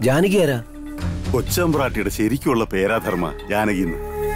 ജാനകി ആരാ കൊച്ചമ്പ്രാട്ടിയുടെ ശരിക്കുള്ള പേരാ ധർമ്മ ജാനകിന്ന്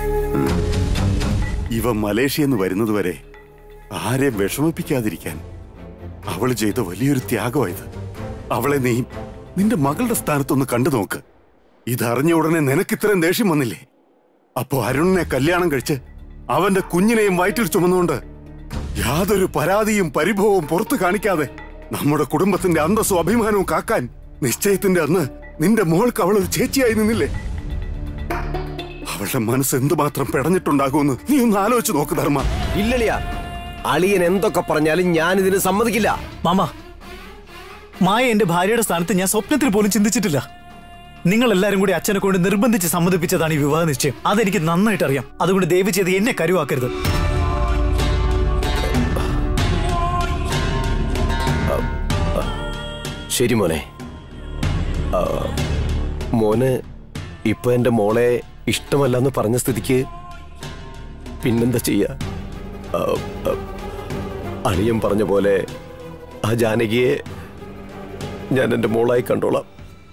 ഇവ മലേഷ്യന്ന് വരുന്നതുവരെ ആരെയും വിഷമിപ്പിക്കാതിരിക്കാൻ അവള് ചെയ്ത വലിയൊരു ത്യാഗമായത് അവളെ നീ നിന്റെ മകളുടെ സ്ഥാനത്തൊന്ന് കണ്ടു നോക്ക് ഇതറിഞ്ഞ ഉടനെ നിനക്ക് ഇത്രയും ദേഷ്യം വന്നില്ലേ അപ്പോ അരുണിനെ കല്യാണം കഴിച്ച് അവന്റെ കുഞ്ഞിനെയും വയറ്റിൽ ചുമന്നുകൊണ്ട് യാതൊരു പരാതിയും പരിഭവവും പുറത്തു കാണിക്കാതെ നമ്മുടെ കുടുംബത്തിന്റെ അന്തസ്സും അഭിമാനവും കാക്കാൻ നിശ്ചയത്തിന്റെ അന്ന് നിന്റെ മോൾക്ക് അവൾ ഒരു ചേച്ചിയായി നിന്നില്ലേ അവളുടെ മനസ്സ് എന്തുമാത്രം പെടഞ്ഞിട്ടുണ്ടാകുമെന്ന് നീ ഒന്ന് ആലോചിച്ച് നോക്ക് ധർമ്മ ഇല്ലളിയ അളിയൻ എന്തൊക്കെ പറഞ്ഞാലും ഞാൻ ഇതിന് സമ്മതിക്കില്ല മാമ മായ എന്റെ ഭാര്യയുടെ സ്ഥാനത്ത് ഞാൻ സ്വപ്നത്തിൽ പോലും ചിന്തിച്ചിട്ടില്ല നിങ്ങൾ എല്ലാരും കൂടി അച്ഛനെ കൊണ്ട് നിർബന്ധിച്ച് സമ്മതിപ്പിച്ചതാണ് ഈ വിവാഹ നിശ്ചയം അതെനിക്ക് നന്നായിട്ട് അറിയാം അതുകൊണ്ട് ദയവ് ചെയ്ത് എന്നെ കരുവാക്കരുത് ശരി മോനെ ആ, മോന് ഇപ്പൊ എന്റെ മോളെ ഇഷ്ടമല്ലെന്ന് പറഞ്ഞ സ്ഥിതിക്ക് പിന്നെന്താ ചെയ്യാ ആ, ആ, അളിയൻ പറഞ്ഞ പോലെ ആ ജാനകിയെ ഞാൻ എന്റെ മോളായി കണ്ടോളാം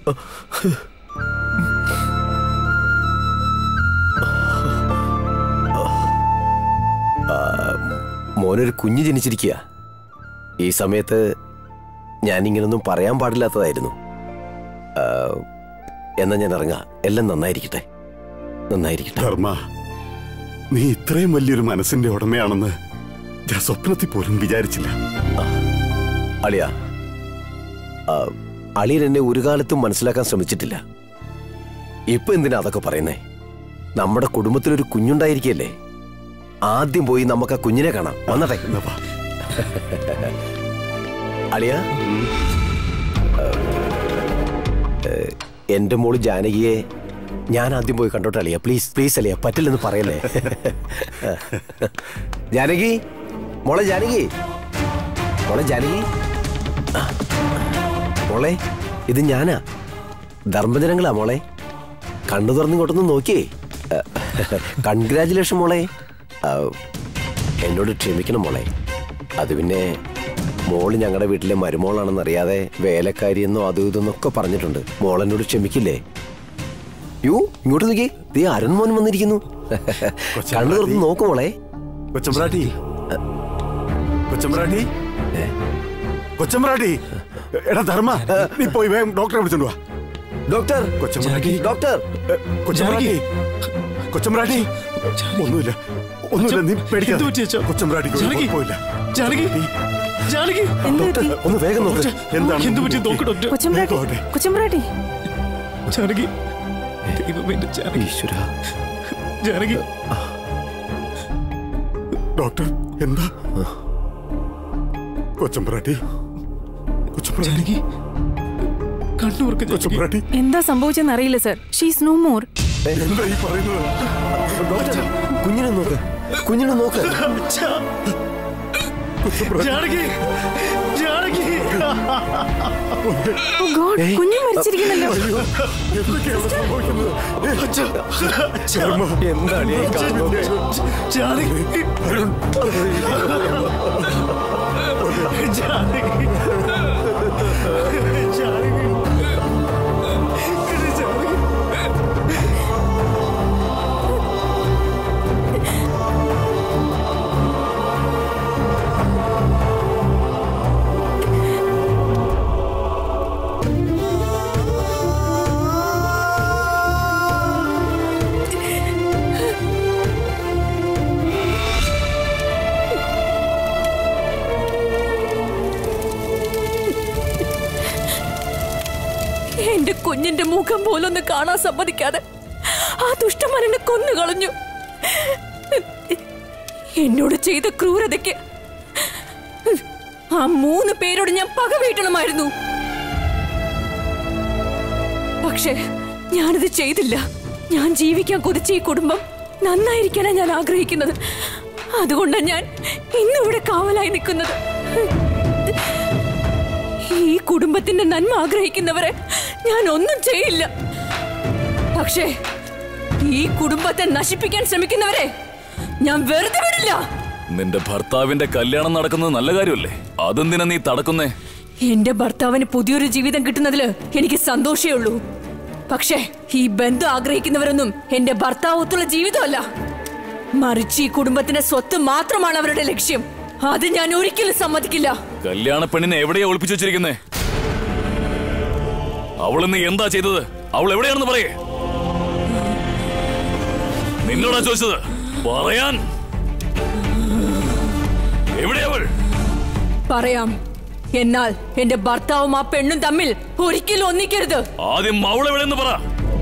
ആ, മോനൊരു കുഞ്ഞ് ജനിച്ചിരിക്കുക ഈ സമയത്ത് ഞാനിങ്ങനൊന്നും പറയാൻ പാടില്ലാത്തതായിരുന്നു ആ, എന്നാ ഞാൻ ഇറങ്ങാം എല്ലാം നന്നായിരിക്കട്ടെ നന്നായിരിക്കട്ടെ ധർമ്മ നീ ഇത്രയും വലിയൊരു മനസ്സിന്റെ ഉടമയാണെന്ന് ഞാൻ സ്വപ്നത്തിൽ പോലും വിചാരിച്ചില്ല അളിയ ആ, അളിയൻ എന്നെ ഒരു കാലത്തും മനസ്സിലാക്കാൻ ശ്രമിച്ചിട്ടില്ല ഇപ്പൊ എന്തിനാ അതൊക്കെ പറയുന്നേ നമ്മുടെ കുടുംബത്തിലൊരു കുഞ്ഞുണ്ടായിരിക്കല്ലേ ആദ്യം പോയി നമുക്ക് ആ കുഞ്ഞിനെ കാണാം വന്നട്ടെ എന്നാ വാ. അളിയ എന്റെ മോള് ജാനകിയെ ഞാൻ ആദ്യം പോയി കണ്ടോട്ടെ അളിയ പ്ലീസ് പ്ലീസ് അളിയ പറ്റില്ലെന്ന് പറയല്ലേ ജാനകി മോളെ ജാനകി മോളെ ജാനകി ആ. മോളെ ഇത് ഞാനാ ധർമ്മജനങ്ങളാ മോളെ കണ്ണു തുറന്നിങ്ങോട്ടൊന്ന് നോക്കിയേ കൺഗ്രാചുലേഷൻ മോളെ ആ, എന്നോട് ക്ഷമിക്കണം മോളെ അത് പിന്നെ മോള് ഞങ്ങളുടെ വീട്ടിലെ മരുമോളാണെന്നറിയാതെ വേലക്കാരിയെന്നോ അതും ഇതെന്നൊക്കെ പറഞ്ഞിട്ടുണ്ട് മോൾ എന്നോട് ക്ഷമിക്കില്ലേ യോ ഇങ്ങോട്ട് നോക്കി ദേ അരൺമോൻ വന്നിരിക്കുന്നു കണ്ണു തുറന്ന് നോക്കു മോളെ കൊച്ചമ്പ്രാട്ടി കൊച്ചമ്പ്രാട്ടി കൊച്ചമ്പ്രാട്ടി എടാ ധർമ്മ നീ പോയി വേഗം ഡോക്ടറെ വിളിച്ചോണ്ട് വാ ഡോക്ടർ കൊച്ചമ്പ്രാട്ടി ഡോക്ടർ ഏ, കൊച്ചമ്പ്രാട്ടി കൊച്ചമ്പ്രാട്ടി ഒന്നുമില്ല ഒന്നുമില്ല നീ എന്ത് പേടിക്കാതെ പറ്റി അച്ഛാ? കൊച്ചമ്പ്രാട്ടി ജാനകി? കുഴപ്പമില്ല ജാനകി ജാനകി ഡോക്ടർ ഒന്ന് വേഗം നോക്ക് എന്താണ് എന്ത് പറ്റി നോക്ക് ഡോക്ടർ കൊച്ചമ്പ്രാട്ടി നോക്കട്ടെ. കൊച്ചമ്പ്രാട്ടി ജാനകി ദൈവമേ, എന്റെ ജാനകി ഈശ്വര ജാനകി ഡോക്ടർ എന്താ കൊച്ചമ്പ്രാട്ടി കൊച്ചമ്പ്രാട്ടി ജാനകി കണ്ണൂർക്ക് ജാനകി കൊച്ചമ്പ്രാട്ടി എന്താ സംഭവിച്ചെന്ന് അറിയില്ല സർ ഷീസ് നോ മോർ എന്താ ഈ പറയുന്നത് ഡോക്ടർ കുഞ്ഞിനെ നോക്ക് കുഞ്ഞിനെ നോക്ക് ജാനകി ജാനകി ഓ ഗോഡ് കുഞ്ഞു മരിച്ചിരിക്കുന്നല്ലോ എന്തൊക്കെയാണ് സംഭവിക്കുന്നത് എന്താണ് ഈ കാണുന്നത് ജാനകി ജാനകി ജാനകി എന്റെ കുഞ്ഞിന്റെ മുഖം പോലൊന്ന് കാണാൻ സമ്മതിക്കാതെ ആ ദുഷ്ടമൻ എന്നെ കൊന്നു കളഞ്ഞു എന്നോട് ചെയ്ത ക്രൂരതയ്ക്ക് ആ മൂന്ന് പേരോട് ഞാൻ പക വീട്ടണമായിരുന്നു പക്ഷേ ഞാനിത് ചെയ്തില്ല ഞാൻ ജീവിക്കാൻ കൊതിച്ച ഈ കുടുംബം നന്നായിരിക്കാനാണ് ഞാൻ ആഗ്രഹിക്കുന്നത് അതുകൊണ്ടാണ് ഞാൻ ഇന്നിവിടെ കാവലായി നിൽക്കുന്നത് ഈ കുടുംബത്തിന്റെ നന്മ ആഗ്രഹിക്കുന്നവരെ ഞാൻ ഒന്നും ചെയ്യില്ല പക്ഷേ ഈ കുടുംബത്തെ നശിപ്പിക്കാൻ ശ്രമിക്കുന്നവരെ ഞാൻ വെറുതെ വിടില്ല നിന്റെ ഭർത്താവിന്റെ കല്യാണം നടക്കുന്നത് നല്ല കാര്യമല്ലേ അതെന്തിനാ നീ തടക്കുന്നേ എന്റെ ഭർത്താവിന് പുതിയൊരു ജീവിതം കിട്ടുന്നതില് എനിക്ക് സന്തോഷേ ഉള്ളൂ പക്ഷേ ഈ ബന്ധം ആഗ്രഹിക്കുന്നവരൊന്നും എന്റെ ഭർത്താവത്തുള്ള ജീവിതമല്ല മറിച്ച് ഈ കുടുംബത്തിന്റെ സ്വത്ത് മാത്രമാണ് അവരുടെ ലക്ഷ്യം അത് ഞാൻ ഒരിക്കലും സമ്മതിക്കില്ല കല്യാണ പെണ്ണിനെ എവിടെയാ ഒളിപ്പിച്ചു വെച്ചിരിക്കുന്നേ അവളിന്ന് എന്താ ചെയ്തത് അവൾ എവിടെയാണെന്ന് പറയേ നിന്നോടാ ചോദിച്ചത് പറയാൻ എവിടെയവൾ പറയാം എന്നാൽ എന്റെ ഭർത്താവും ആ പെണ്ണും തമ്മിൽ ഒരിക്കലും ഒന്നിക്കരുത് ആദ്യം അവൾ എവിടെയെന്ന് പറ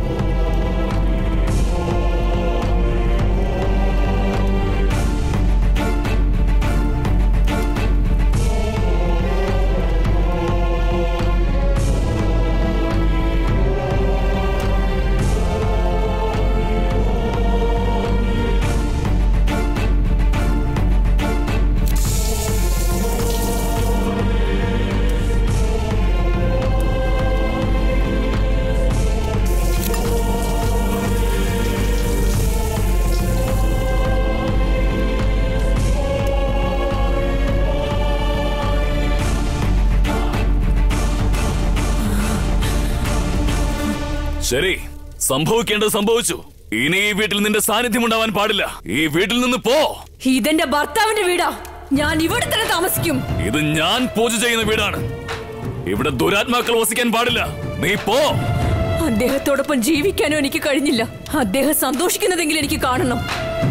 ശരി സംഭവിക്കേണ്ടത് സംഭവിച്ചു ഇനി ഈ വീട്ടിൽ നിന്റെ സാന്നിധ്യം ഉണ്ടാവാൻ പാടില്ല ഈ വീട്ടിൽ നിന്ന് പോ ഇതെന്റെ ഭർത്താവിന്റെ വീടാ ഞാൻ ഇവിടെ തന്നെ താമസിക്കും ഇത് ഞാൻ പൂജ ചെയ്യുന്ന വീടാണ് ഇവിടെ ദുരാത്മാക്കൾ വസിക്കാൻ പാടില്ല നീ പോ അദ്ദേഹത്തോടൊപ്പം ജീവിക്കാനും എനിക്ക് കഴിഞ്ഞില്ല അദ്ദേഹം സന്തോഷിക്കുന്നതെങ്കിലും എനിക്ക് കാണണം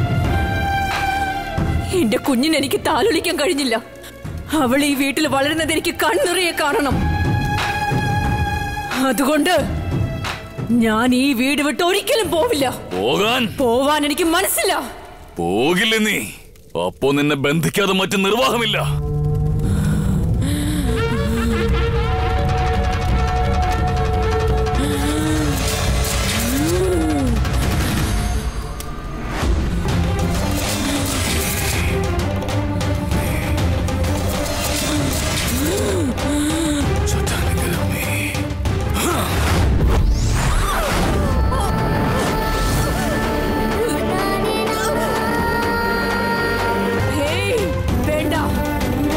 എന്റെ കുഞ്ഞിന് എനിക്ക് താലൊലിക്കാൻ കഴിഞ്ഞില്ല അവൾ ഈ വീട്ടിൽ വളരുന്നത് എനിക്ക് കണ്ണുറിയെ കാണണം അതുകൊണ്ട് ഞാൻ ഈ വീട് വിട്ട് ഒരിക്കലും പോവില്ല പോകാൻ പോവാൻ എനിക്ക് മനസ്സില്ല പോകില്ല നീ അപ്പോ നിന്നെ ബന്ധിക്കാതെ മറ്റു നിർവാഹമില്ല ഹേയ്, വേണ്ട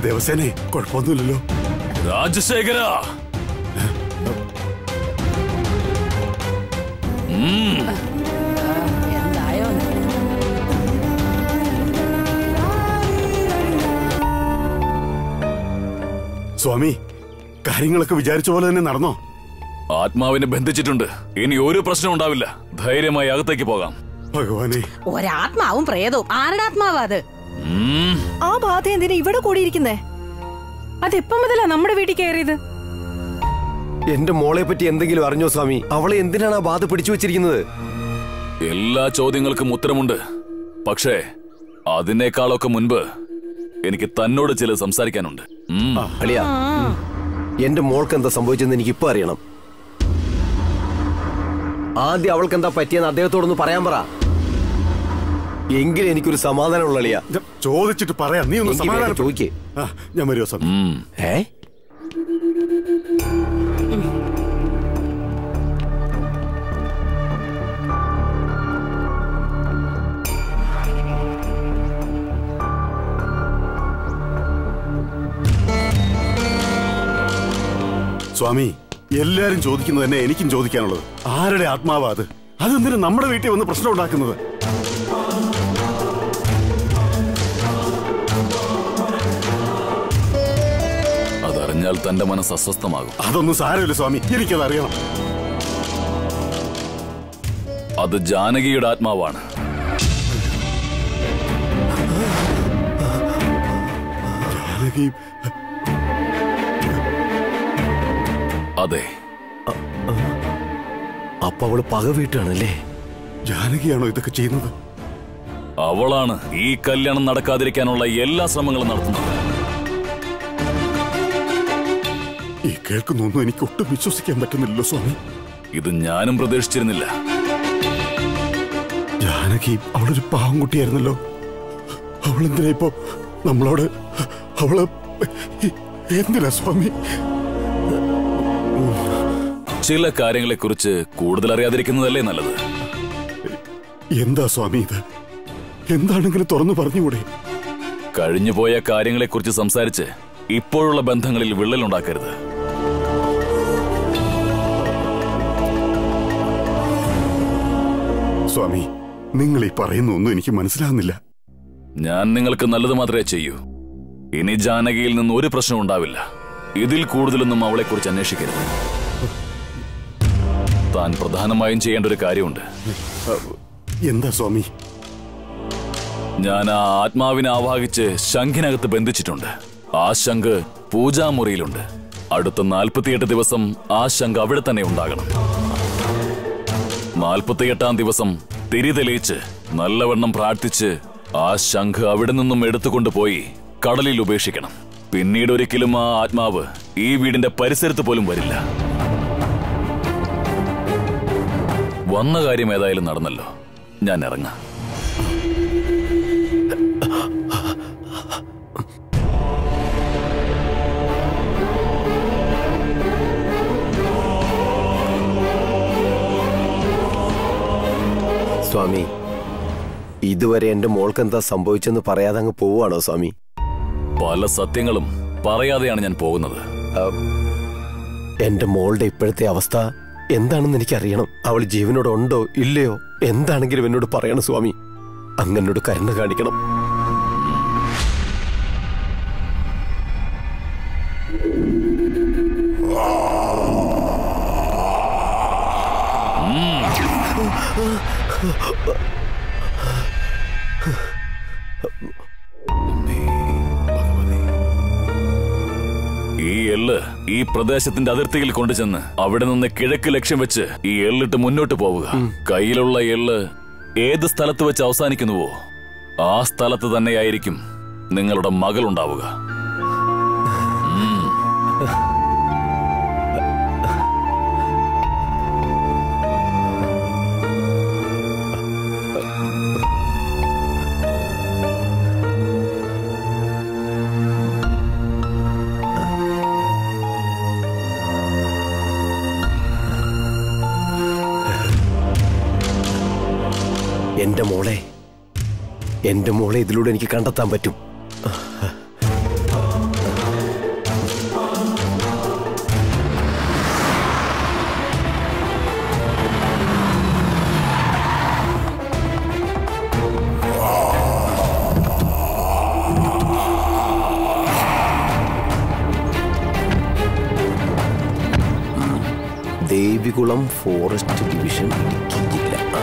ദേവസേനെ കുഴപ്പമൊന്നുമില്ലല്ലോ രാജശേഖര ഉം, എന്തായോ സ്വാമി കാര്യങ്ങളൊക്കെ വിചാരിച്ച പോലെ തന്നെ നടന്നോ ആത്മാവിനെ ബന്ധിച്ചിട്ടുണ്ട് ഇനി ഒരു പ്രശ്നം ഉണ്ടാവില്ല ധൈര്യമായി അകത്തേക്ക് പോകാം ഭഗവാനെ ഒരാത്മാവും പ്രേതവും ആരുടെ ആത്മാവാ അത് ഉം, ആ ബാധ എന്തിനാ ഇവിടെ കൂടിയിരിക്കുന്നേ അതെപ്പം മുതലാ നമ്മുടെ വീട്ടിൽ കയറിയത് എന്റെ മോളെ പറ്റി എന്തെങ്കിലും അറിഞ്ഞോ സ്വാമി അവളെ എന്തിനാണ് ആ ബാധ പിടിച്ചു വെച്ചിരിക്കുന്നത് എല്ലാ ചോദ്യങ്ങൾക്കും ഉത്തരമുണ്ട് പക്ഷേ അതിനേക്കാളൊക്കെ മുൻപ് എനിക്ക് തന്നോട് ചില സംസാരിക്കാനുണ്ട് ഉം. അളിയ എന്റെ മോൾക്ക് എന്താ സംഭവിച്ചെന്ന് എനിക്ക് ഇപ്പൊ അറിയണം ആദ്യം അവൾക്ക് എന്താ പറ്റിയെന്ന് അദ്ദേഹത്തോടൊന്ന് പറയാൻ പറ എങ്കിലും എനിക്കൊരു സമാധാനമുള്ള അളിയ ഇത് ചോദിച്ചിട്ട് പറയാം നീ ഒന്ന് എനിക്ക് വേഗം സമാധാനം ചോദിക്ക്. ഞാൻ വരുമോ സ്വാമി ഉം. ഏ സ്വാമി എല്ലാരും ചോദിക്കുന്നത് തന്നെ എനിക്കും ചോദിക്കാനുള്ളത് ആരുടെ ആത്മാവാ അത് അതെന്തിനു നമ്മുടെ വീട്ടിൽ വന്ന് പ്രശ്നം ഉണ്ടാക്കുന്നത് അതറിഞ്ഞാൽ തന്റെ മനസ്സ് അസ്വസ്ഥമാകും അതൊന്നും സാരമില്ല സ്വാമി എനിക്കത് അറിയണം അത് ജാനകിയുടെ ആത്മാവാണ് ജാനകി അതെ അപ്പൊ അവള് പക വീട്ടാണല്ലേ ജാനകിയാണോ ഇതൊക്കെ ചെയ്യുന്നത് അവളാണ് ഈ കല്യാണം നടക്കാതിരിക്കാനുള്ള എല്ലാ ശ്രമങ്ങളും നടത്തുന്നത് ഈ കേൾക്കുന്നൊന്നും എനിക്ക് ഒട്ടും വിശ്വസിക്കാൻ പറ്റുന്നില്ലല്ലോ സ്വാമി ഇത് ഞാനും പ്രതീക്ഷിച്ചിരുന്നില്ല ജാനകി അവളൊരു പാവം കുട്ടിയായിരുന്നല്ലോ അവളെന്തിനാ ഇപ്പോ നമ്മളോട് അവള് എന്തിനാ സ്വാമി ചില കാര്യങ്ങളെക്കുറിച്ച് കൂടുതൽ അറിയാതിരിക്കുന്നതല്ലേ നല്ലത് എന്താ സ്വാമി ഇത് എന്താണെങ്കിലും തുറന്നു പറഞ്ഞുകൂടെ കഴിഞ്ഞുപോയ കാര്യങ്ങളെക്കുറിച്ച് സംസാരിച്ച് ഇപ്പോഴുള്ള ബന്ധങ്ങളിൽ വിള്ളലുണ്ടാക്കരുത് സ്വാമി നിങ്ങൾ ഈ പറയുന്ന ഒന്നും എനിക്ക് മനസ്സിലാകുന്നില്ല ഞാൻ നിങ്ങൾക്ക് നല്ലത് മാത്രമേ ചെയ്യൂ ഇനി ജാനകിയിൽ നിന്ന് ഒരു പ്രശ്നം ഉണ്ടാവില്ല ഇതിൽ കൂടുതലൊന്നും അവളെക്കുറിച്ച് അന്വേഷിക്കരുത് താൻ പ്രധാനമായും ചെയ്യേണ്ട ഒരു കാര്യമുണ്ട് എന്താ സ്വാമി ഞാൻ ആ ആത്മാവിനെ ആവാഹിച്ച് ശംഖിനകത്ത് ബന്ധിച്ചിട്ടുണ്ട് ആ ശംഖ് പൂജാമുറിയിലുണ്ട് അടുത്ത നാൽപ്പത്തിയെട്ട് ദിവസം ആ ശംഖ് അവിടെ തന്നെ ഉണ്ടാകണം നാൽപ്പത്തിയെട്ടാം ദിവസം തിരി തെളിയിച്ച് നല്ലവണ്ണം പ്രാർത്ഥിച്ച് ആ ശംഖ് അവിടെ നിന്നും എടുത്തുകൊണ്ടുപോയി കടലിൽ ഉപേക്ഷിക്കണം പിന്നീട് ഒരിക്കലും ആ ആത്മാവ് ഈ വീടിന്റെ പരിസരത്ത് പോലും വരില്ല വന്ന കാര്യം ഏതായാലും നടന്നല്ലോ ഞാൻ ഇറങ്ങാം സ്വാമി ഇതുവരെ എന്റെ മോൾക്ക് എന്താ സംഭവിച്ചെന്ന് പറയാതെ അങ്ങ് പോവാണോ സ്വാമി പല സത്യങ്ങളും പറയാതെയാണ് ഞാൻ പോകുന്നത് എന്റെ മോളുടെ ഇപ്പോഴത്തെ അവസ്ഥ എന്താണെന്ന് എനിക്കറിയണം അവൾ ജീവനോട് ഉണ്ടോ ഇല്ലയോ എന്താണെങ്കിലും എന്നോട് പറയണം സ്വാമി അങ്ങനോട് കരുണ കാണിക്കണം ഈ എള്ള് ഈ പ്രദേശത്തിന്റെ അതിർത്തിയിൽ കൊണ്ടുചെന്ന് അവിടെ നിന്ന് കിഴക്ക് ലക്ഷ്യം വെച്ച് ഈ എള്ളിട്ട് മുന്നോട്ട് പോവുക കയ്യിലുള്ള എള്ള് ഏത് സ്ഥലത്ത് വെച്ച് അവസാനിക്കുന്നുവോ ആ സ്ഥലത്ത് തന്നെയായിരിക്കും നിങ്ങളുടെ മകൾ ഉണ്ടാവുക എന്റെ മോളെ എന്റെ മോളെ ഇതിലൂടെ എനിക്ക് കണ്ടെത്താൻ പറ്റും എറണാകുളം ഫോറസ്റ്റ് ഡിവിഷൻ ഇടുക്കി ജില്ല ആ.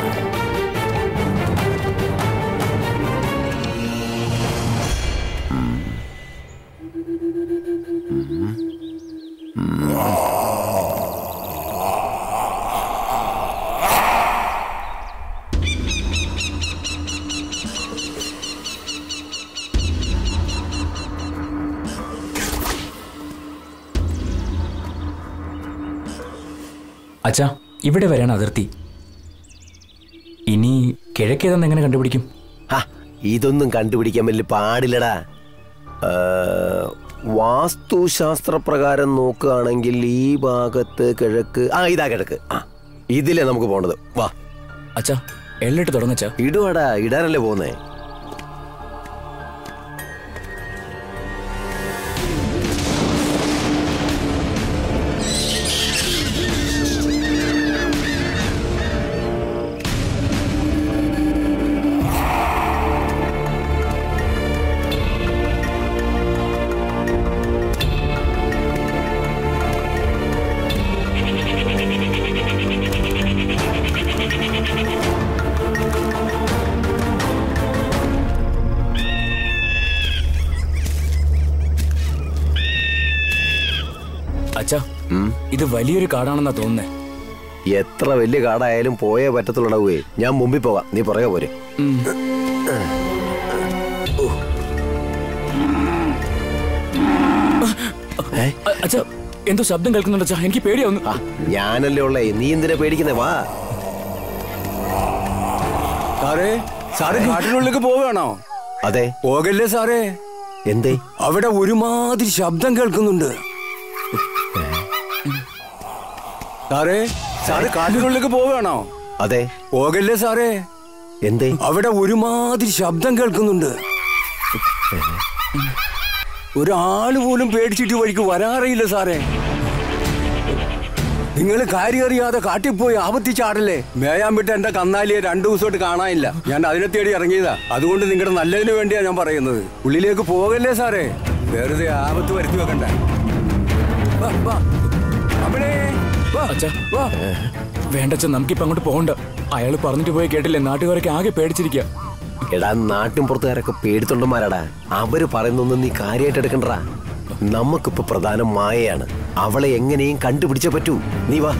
അച്ഛാ ഇവിടെ വരെയാണ് അതിർത്തി ഇനി കിഴക്കേതെന്ന് എങ്ങനെ കണ്ടുപിടിക്കും ഹാ, ഇതൊന്നും കണ്ടുപിടിക്കാൻ വലിയ പാടില്ലടാ ആ, വാസ്തുശാസ്ത്രപ്രകാരം നോക്കുകയാണെങ്കിൽ ഈ ഭാഗത്ത് കിഴക്ക് ആ ഇതാ കിഴക്ക് ആ ഇതിലേ നമുക്ക് പോണത് വാ അച്ഛാ എള്ളിട്ട് തുടങ്ങച്ചാ ഇടുവാടാ ഇടാനല്ലേ പോകുന്നേ അച്ഛാ ഇത് വലിയൊരു കാടാണെന്നാ തോന്നുന്നേ എത്ര വലിയ കാടായാലും പോയേ പറ്റത്തുള്ളടവേ ഞാൻ മുമ്പിൽ പോകാം നീ പുറകെ പോരെ അ- അച്ഛാ എന്തോ ശബ്ദം കേൾക്കുന്നുണ്ട് അച്ഛാ എനിക്ക് പേടിയാവുന്നു ആ ഞാനല്ലേ ഉള്ളേ നീ എന്തിനാ പേടിക്കുന്നേ വാ സാറേ സാറ് കാട്ടിനുള്ളിലേക്ക് പോവുകയാണോ അതെ പോകല്ലേ സാറേ എന്തേ അവിടെ ഒരുമാതിരി ശബ്ദം കേൾക്കുന്നുണ്ട് സാറേ സാറ് കാട്ടിനുള്ളിലേക്ക് പോവുകയാണോ അതെ പോകല്ലേ സാറേ എന്തേ അവിടെ ഒരുമാതിരി ശബ്ദം കേൾക്കുന്നുണ്ട് ഒരാള് പോലും പേടിച്ചിട്ട് ഈ വഴിക്ക് വരാറിയില്ല സാറേ നിങ്ങൾ കാര്യം അറിയാതെ കാട്ടിപ്പോയി ആപത്തി ചാടല്ലേ മേയാൻ വിട്ട് എന്റെ കന്നാലിയെ രണ്ടു ദിവസമായിട്ട് കാണാനില്ല ഞാൻ അതിനെ തേടി ഇറങ്ങിയതാ അതുകൊണ്ട് നിങ്ങളുടെ നല്ലതിന് വേണ്ടിയാ ഞാൻ പറയുന്നത് ഉള്ളിലേക്ക് പോകല്ലേ സാറേ വെറുതെ ആപത്ത് വരുത്തി വെക്കണ്ട വാ, വാ. അമ്മേ, വാ, അച്ഛാ. വാ. വേണ്ട അച്ഛാ നമുക്കിപ്പോ അങ്ങോട്ട് പോകണ്ട അയാൾ പറഞ്ഞിട്ട് പോയി കേട്ടില്ലേ നാട്ടുകാരൊക്കെ ആകെ പേടിച്ചിരിക്കുക എടാ നാട്ടിൻ പുറത്തുകാരൊക്കെ പേടിത്തൊണ്ടന്മാരാടാ അവര് പറയുന്നൊന്നും നീ കാര്യമായിട്ട് എടുക്കണ്ടടാ നമുക്കിപ്പോ പ്രധാനം മായയാണ് അവളെ എങ്ങനെയും കണ്ടുപിടിച്ചേ പറ്റൂ നീ വാ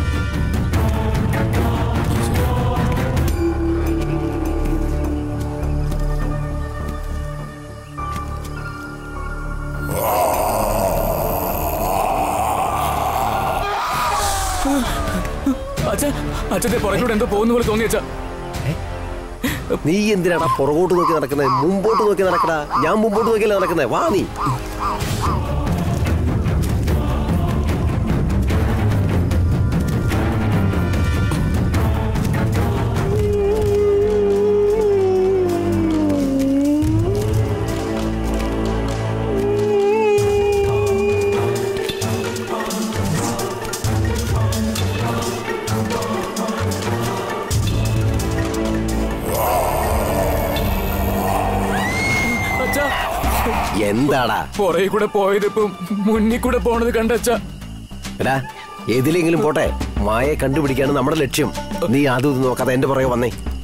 അച്ഛാ അച്ഛന്റെ പുറകിലൂടെ എന്തോ പോകുന്ന പോലെ തോന്നി അച്ഛാ നീ എന്തിനാടാ പുറകോട്ട് നോക്കി നടക്കുന്നത് മുമ്പോട്ട് നോക്കി നടക്കടാ ഞാൻ മുമ്പോട്ട് നോക്കിയല്ലേ നടക്കുന്നത് വാ നീ അച്ഛാ എന്താടാ പുറകെ കൂടെ പോയത് ഇപ്പം മുന്നിൽ കൂടെ പോണത് കണ്ട അച്ഛാ എടാ ഏതിലെങ്കിലും പോട്ടെ മായയെ കണ്ടുപിടിക്കാണ് നമ്മുടെ ലക്ഷ്യം നീ അതും ഇതും നോക്കാതെ എന്റെ പുറകെ വന്നേ